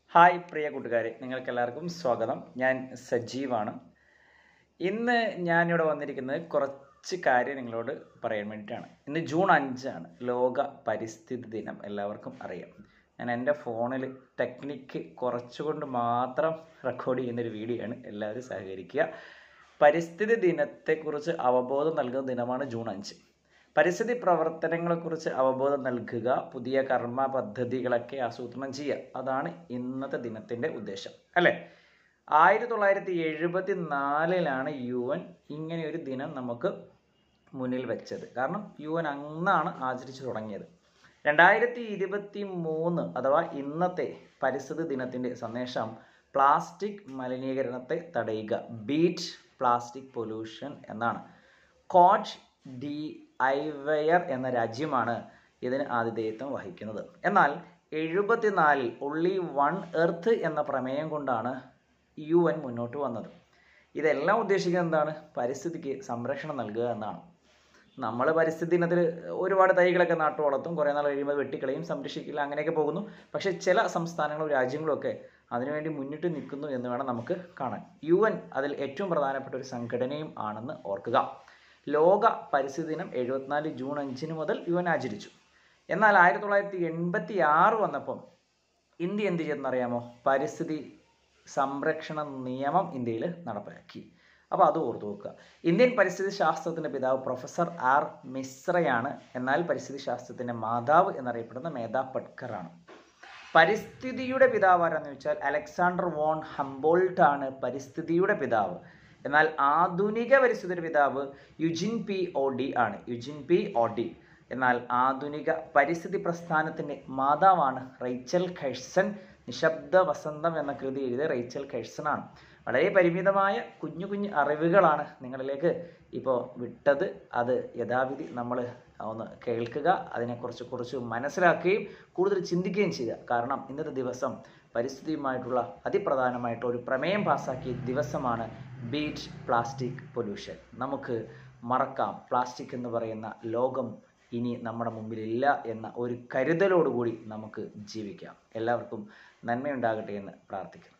hi പ്രിയ കൂട്ടുകാരെ നിങ്ങൾക്ക് എല്ലാവർക്കും സ്വാഗതം ഞാൻ സജീവാണ് ഇന്ന് ഞാനിവിടെ വന്നിരിക്കുന്നത് കുറച്ച് കാര്യം നിങ്ങളോട് പറയാൻ വേണ്ടിയിട്ടാണ് ഇന്ന് ജൂൺ അഞ്ചാണ് ലോക പരിസ്ഥിതി ദിനം എല്ലാവർക്കും അറിയാം ഞാൻ എൻ്റെ ഫോണിൽ ടെക്നിക്ക് കുറച്ചുകൊണ്ട് മാത്രം റെക്കോർഡ് ചെയ്യുന്നൊരു വീഡിയോ ആണ് എല്ലാവരും സഹകരിക്കുക പരിസ്ഥിതി ദിനത്തെക്കുറിച്ച് അവബോധം നൽകുന്ന ദിനമാണ് ജൂൺ അഞ്ച് പരിസ്ഥിതി പ്രവർത്തനങ്ങളെക്കുറിച്ച് അവബോധം നൽകുക പുതിയ കർമ്മ പദ്ധതികളൊക്കെ ആസൂത്രണം ചെയ്യുക അതാണ് ഇന്നത്തെ ദിനത്തിൻ്റെ ഉദ്ദേശം അല്ലേ ആയിരത്തി തൊള്ളായിരത്തി എഴുപത്തി നാലിലാണ് യു എൻ ഇങ്ങനെ ഒരു ദിനം നമുക്ക് മുന്നിൽ വെച്ചത് കാരണം യു എൻ അന്നാണ് ആചരിച്ചു തുടങ്ങിയത് രണ്ടായിരത്തി ഇരുപത്തി മൂന്ന് അഥവാ ഇന്നത്തെ പരിസ്ഥിതി ദിനത്തിൻ്റെ സന്ദേശം പ്ലാസ്റ്റിക് മലിനീകരണത്തെ തടയുക ബീറ്റ് പ്ലാസ്റ്റിക് പൊല്യൂഷൻ എന്നാണ് കോച്ച് ഡി ഐവയർ എന്ന രാജ്യമാണ് ഇതിന് ആതിഥേയത്വം വഹിക്കുന്നത് എന്നാൽ എഴുപത്തിനാലിൽ ഒള്ളി വൺ എർത്ത് എന്ന പ്രമേയം കൊണ്ടാണ് യു എൻ മുന്നോട്ട് വന്നത് ഇതെല്ലാം ഉദ്ദേശിക്കുന്നത് എന്താണ് പരിസ്ഥിതിക്ക് സംരക്ഷണം നൽകുക എന്നാണ് നമ്മൾ പരിസ്ഥിതി ദിനത്തിൽ ഒരുപാട് തൈകളൊക്കെ നാട്ടു വളർത്തും കുറേ നാൾ കഴിയുമ്പോൾ വെട്ടിക്കളയും സംരക്ഷിക്കില്ല അങ്ങനെയൊക്കെ പോകുന്നു പക്ഷേ ചില സംസ്ഥാനങ്ങളും രാജ്യങ്ങളും ഒക്കെ അതിനുവേണ്ടി മുന്നിട്ട് നിൽക്കുന്നു എന്ന് വേണം നമുക്ക് കാണാൻ യു എൻ അതിൽ ഏറ്റവും പ്രധാനപ്പെട്ട ഒരു സംഘടനയും ആണെന്ന് ഓർക്കുക ലോക പരിസ്ഥിതി ദിനം എഴുപത്തിനാല് ജൂൺ അഞ്ചിന് മുതൽ യു എൻ ആചരിച്ചു എന്നാൽ ആയിരത്തി തൊള്ളായിരത്തി എൺപത്തി ആറ് വന്നപ്പം ഇന്ത്യ എന്ത് ചെയ്തെന്നറിയാമോ പരിസ്ഥിതി സംരക്ഷണ നിയമം ഇന്ത്യയിൽ നടപ്പിലാക്കി അപ്പോൾ അത് ഓർത്തു വെക്കുക ഇന്ത്യൻ പരിസ്ഥിതി ശാസ്ത്രത്തിൻ്റെ പിതാവ് പ്രൊഫസർ ആർ മിശ്രയാണ് എന്നാൽ പരിസ്ഥിതി ശാസ്ത്രത്തിൻ്റെ മാതാവ് എന്നറിയപ്പെടുന്ന മേധാ പട്കർ ആണ് പരിസ്ഥിതിയുടെ പിതാവ് ആരാന്ന് വെച്ചാൽ അലക്സാണ്ടർ വോൺ ഹംബോൾട്ട് ആണ് പരിസ്ഥിതിയുടെ പിതാവ് എന്നാൽ ആധുനിക പരിസ്ഥിതിയുടെ പിതാവ് യുജിൻ പി ഒ ഡി ആണ് യുജിൻ പി ഒ ഡി എന്നാൽ ആധുനിക പരിസ്ഥിതി പ്രസ്ഥാനത്തിൻ്റെ മാതാവാണ് റൈച്ചൽ ഖഴ്സൺ നിശബ്ദ വസന്തം എന്ന കൃതി എഴുതിയ റൈച്ചൽ ഖഴ്സൺ ആണ് വളരെ പരിമിതമായ കുഞ്ഞു കുഞ്ഞു അറിവുകളാണ് നിങ്ങളിലേക്ക് ഇപ്പോൾ വിട്ടത് അത് യഥാവിധി നമ്മൾ ഒന്ന് കേൾക്കുക അതിനെക്കുറിച്ച് കുറിച്ച് മനസ്സിലാക്കുകയും കൂടുതൽ ചിന്തിക്കുകയും ചെയ്യുക കാരണം ഇന്നത്തെ ദിവസം പരിസ്ഥിതിയുമായിട്ടുള്ള അതിപ്രധാനമായിട്ടുള്ള ഒരു പ്രമേയം പാസ്സാക്കിയ ദിവസമാണ് ബീറ്റ് പ്ലാസ്റ്റിക് പൊല്യൂഷൻ നമുക്ക് മറക്കാം പ്ലാസ്റ്റിക് എന്ന് പറയുന്ന ലോകം ഇനി നമ്മുടെ മുമ്പിലില്ല എന്ന ഒരു കരുതലോടുകൂടി നമുക്ക് ജീവിക്കാം എല്ലാവർക്കും നന്മയുണ്ടാകട്ടെ എന്ന് പ്രാർത്ഥിക്കുന്നു